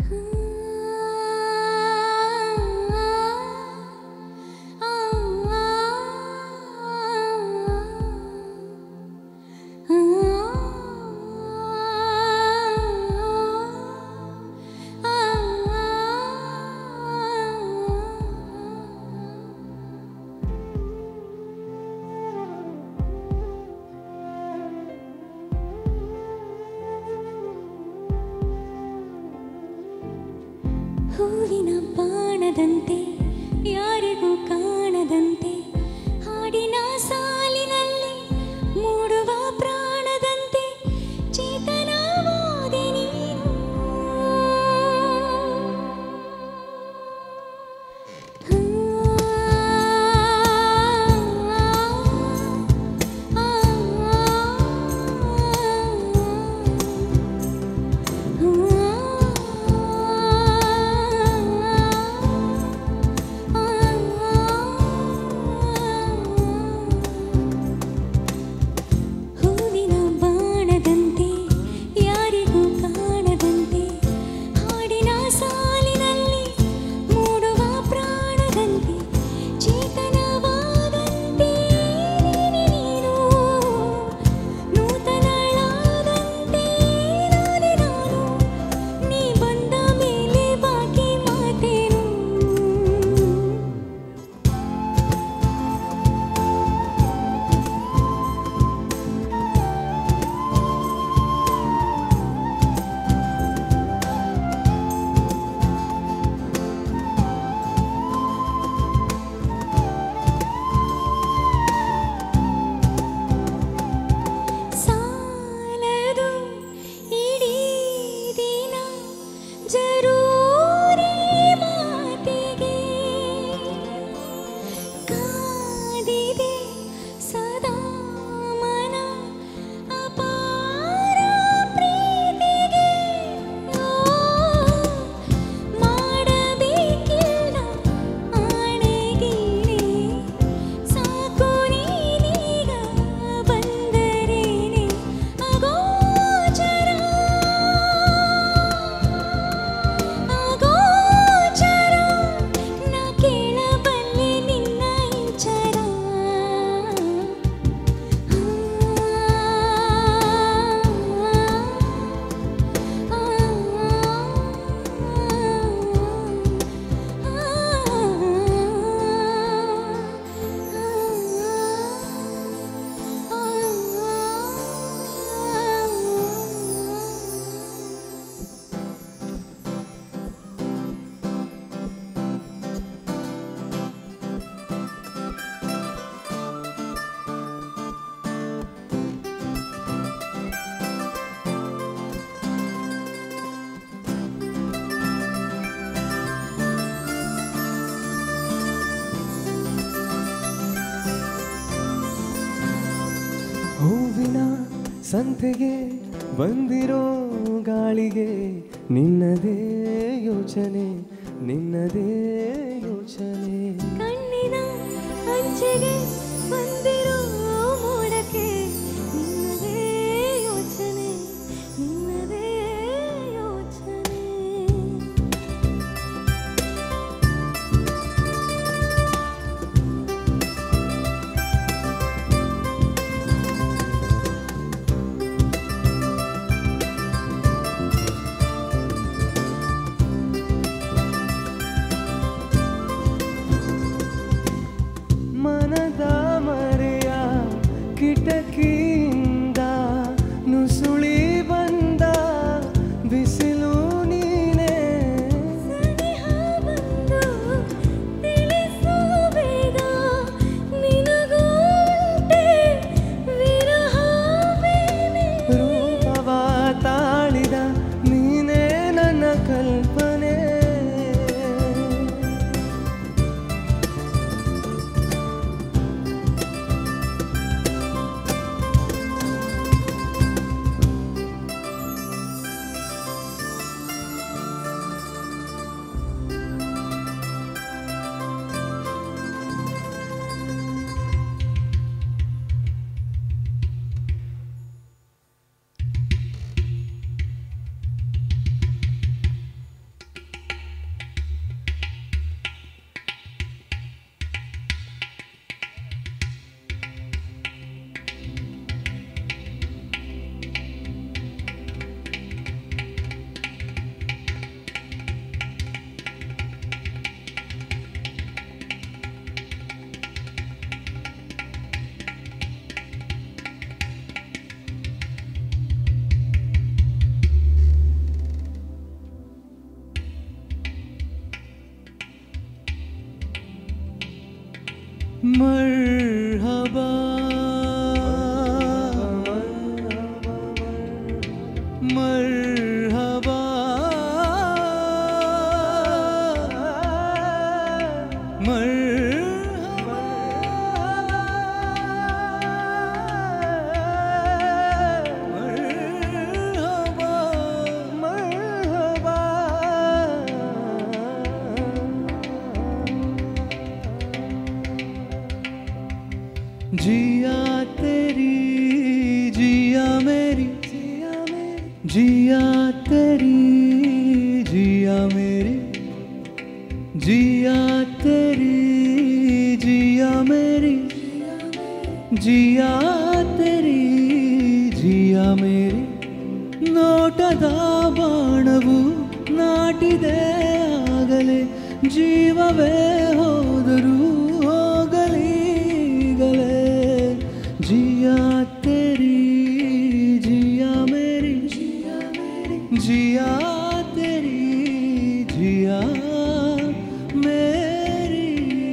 ಹೂವಿನ ಬಾಣದಂತೆ ಯಾರಿಗೂ ಕಾಣದಂತೆ ಹಾಡಿನ ಸಾಲಿನಲ್ಲಿ ಮೂಡುವ ಪ್ರಾಣದಂತೆ ಚೇತನವಾದೆ ನೀನು ಹೂವಿನ ಬಾಣದಂತೆ ಯಾರಿಗೂ ಕಾಣದಂತೆ ಹಾಡಿನ ಸಾಲಿನಲ್ಲಿ ಮೂಡುವ ಪ್ರಾಣದಂತೆ ಚೇತನವಾದಂತೆ ನೀನು ನೂತನಳಾದಂತೆ ನಾನೇ ನಾನು ನೀ ಬಂದ ಮೇಲೆ ಬಾಕಿ ಮಾತೇನು ಸಾಲದು ಇಡೀ ದಿನ ಜರೂರಿ ಮಾತಿಗೆ ಕಾದಿದೆ ಸದಾ ಮನ ಅಪಾರ ಪ್ರೀತಿಗೆ ಓ, ಮಾಡಬೇಕಿಲ್ಲ ಆಣೆಗೀಣೆ ಸಾಕು ನೀನೀಗ ಬಂದರೇನೆ ಅಗೋಚರ ಅಗೋಚರ ನಾ ಕೇಳಬಲ್ಲೆ ನಿನ್ನ ಇಂಚರ ಹೂವಿನ ಸಂತೆಗೆ ಬಂದಿರೋ ಗಾಳಿಗೆ ನಿನ್ನದೇ ಯೋಚನೆ ನಿನ್ನದೇ ಯೋಚನೆ ಕಣ್ಣಿನ ಅಂಚೆಗೆ ಬಂದಿರೋ ಮೋಡಕ್ಕೆ ನಿನ್ನದೇ ಯೋಚನೆ ನಿನ್ನದೇ ಯೋಚನೆ ಮನದ ಮರೆಯ मरहबा मरहबा मरहबा मरहबा जिया तेरी जिया मेरी जिया तेरी जिया मेरी जिया तेरी जिया मेरी जिया तेरी जिया मेरी ನೋಟದ ಬಾಣವು ನಾಟಿದೆ ಆಗಲೇ ಜೀವವೇ ಹೋದರೂ ಹೋಗಲೀಗಲೇ ಜಿಯಾ ತೆರಿ ಜಿಯಾ ಮೇರಿ ಜಿಯಾ ತೆರಿ ಜಿಯಾ ಮೇರಿ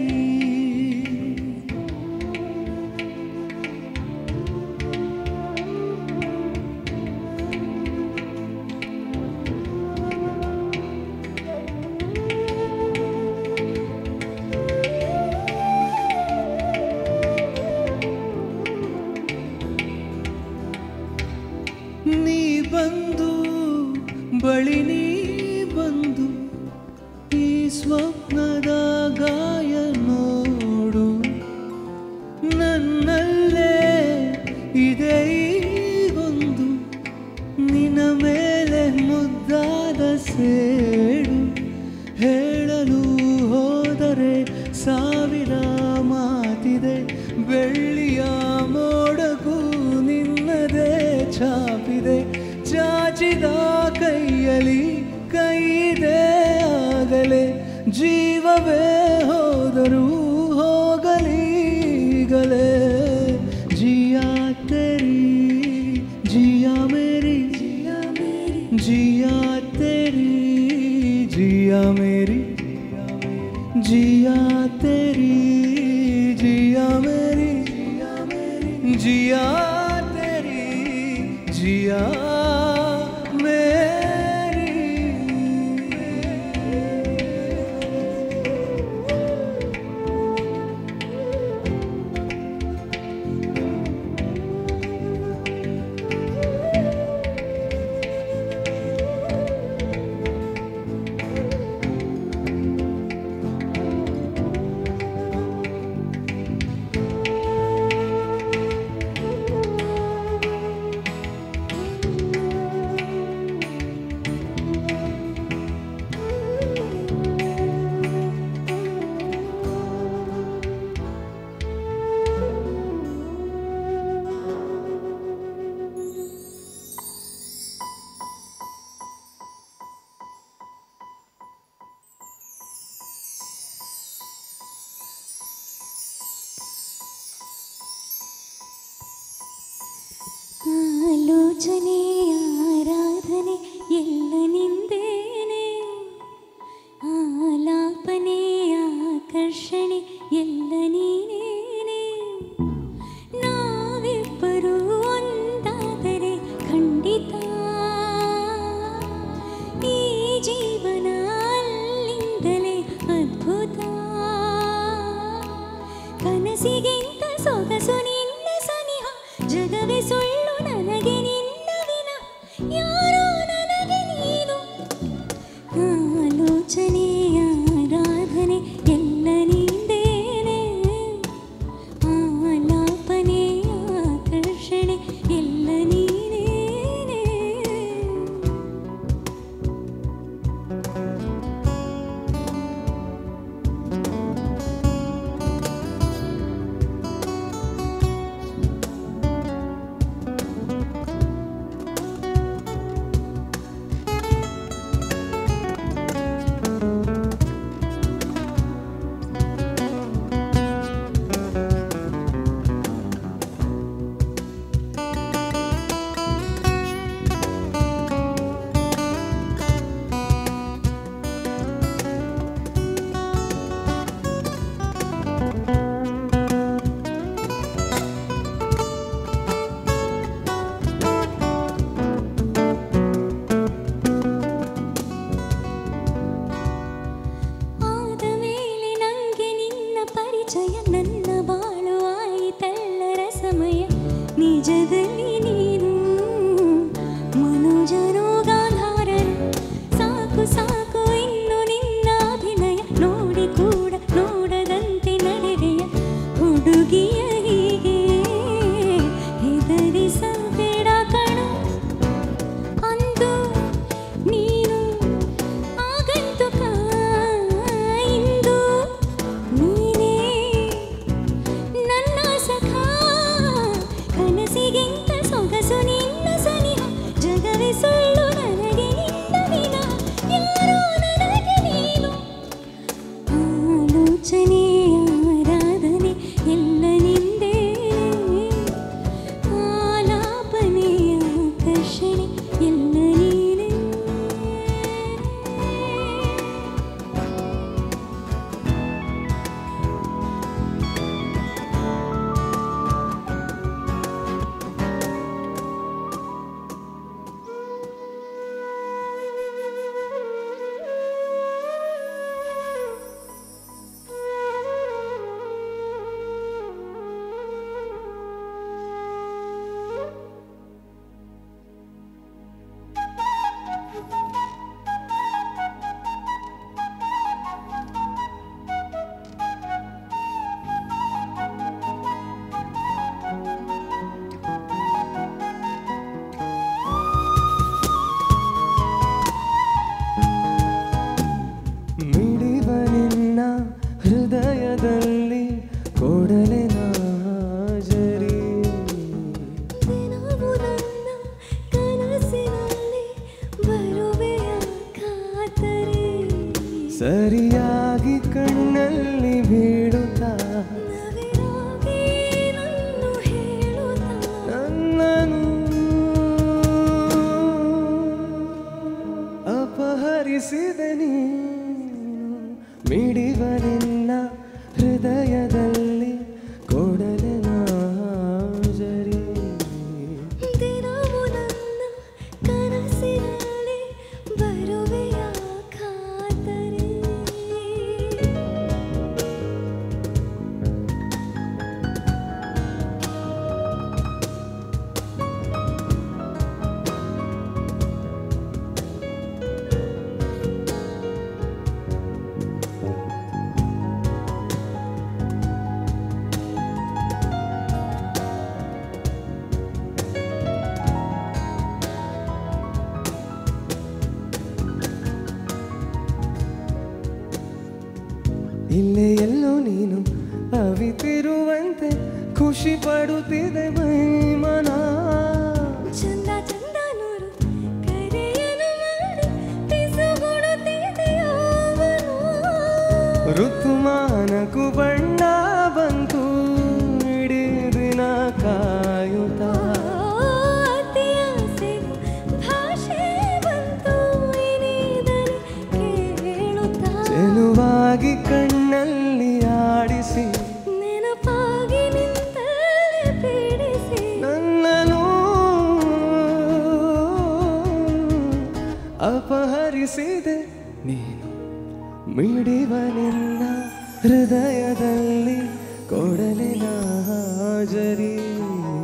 ನೀ ಬಂದು ಬಳಿ ನೀ ಬಂದು ಈ ಸ್ವಪ್ನದ ಗಾಯ ನೋಡು ನನ್ನಲ್ಲೇ ಇದೆ ಈಗೊಂದು ನಿನ್ನ ಮೇಲೆ ಮುದ್ದಾದ ಸೇಡು ಹೇಳಲು ಹೋದರೆ ಸಾವಿರ ಮಾತಿದೆ ಬೆಳ್ಳಿಯ ಮೋಡಗೂ ನಿನ್ನದೇ ಛಾಪಿದೆ ಚಾಚಿದ ಕೈಯಲ್ಲಿ ಕೈದೆ ಆಗಲೇ ಜೀವವೇ ಹೋದರೂ ಹೋಗಲೀಗಲೇ ಜಿಯಾ ತೆರಿ ಜಿಯಾ ಮೇರಿ ಜಿಯಾ ತೆರಿ ಜಿಯಾ ಮೇರಿ ಜಿಯಾ तेरी जिया मेरी जिया तेरी जिया मेरी ಆಲೋಚನೆ ಆರಾಧನೆ ಎಲ್ಲ ನಿಂದೇನೆ ಆಲಾಪನೆ ಆಕರ್ಷಣೆ ಎಲ್ಲ ನೀನೇನೆ ನಾವಿಬ್ಬರು ಒಂದಾದರೆ ಖಂಡಿತ ಈ ಜೀವನ ಅಲ್ಲಿಂದಲೇ ಅದ್ಭುತ ಕನಸಿಗಿಂತ ಸೊಗಸು ನಿನ್ನ ಸನಿಹ ಜಗವೇ ಸುಳ್ಳು ನನಗೆ ನಿನ್ನ ವಿನ ಯಾರೋ ನನಗೆ ನೀನು ಆಲೋಚನೆ ಆರಾಧನೆ ಎಲ್ಲ ನಿಂದೇನೆ ಆಲಾಪನೆ ಆಕರ್ಷಣೆ ಎಲ್ಲ ನೀನೇನೆ ಿ ಸರಿಯಾಗಿ ಕಣ್ಣಲ್ಲಿ ಬೀಳುತ್ತಾ ನವಿರಾಗಿ ನನ್ನು ಹೇಳುತ್ತಾ ನನ್ನನು ಅಪಹರಿಸಿದೆ ನೀನು ಮಿಡಿವ ನಿನ್ನ ಹೃದಯದಲ್ಲಿ ಕೊಡಲೆ ನಾಜರಿ ದಿನವು ನನ್ನ ಕನಸಿನಲ್ಲಿ ಬರುವೆಯ ಖಾತರಿ ಇಲ್ಲೇ ಎಲ್ಲೋ ನೀನು ಅವಿತಿರುವಂತೆ ಖುಷಿ ಪಡುತ್ತಿದೆ ಮೈಮನ ಚಂದ ಚಂದ ನೂರು ಕರೆಯನು ಮಾಡಿ ಪಿಸುಗುಡುತ್ತಿದೆ ಯಾವನು ಋತುಮಾನಕ್ಕೂ ಬಣ್ಣ ಬಂತು ಇಡೀ ದಿನ ಕಾಯುತ್ತಾ ಅತಿ ಆಸೆಗೂ ಭಾಷೆ ಬಂತು ಇನಿದನೆ ಕೇಳುತ್ತಾ ಚೆಲುವಾಗಿ ಕಣ್ಣಲ್ಲಿ ಆಡಿಸಿ ನೆನಪಾಗಿ ನಿಂತಲ್ಲಿ ಪೀಡಿಸಿ ನನ್ನನು ಅಪಹರಿಸಿದೆ ನೀನು ಮಿಡಿವ ನಿನ್ನ ಹೃದಯದಲ್ಲಿ ಕೊಡಲಿನ ಹಾಜರಿ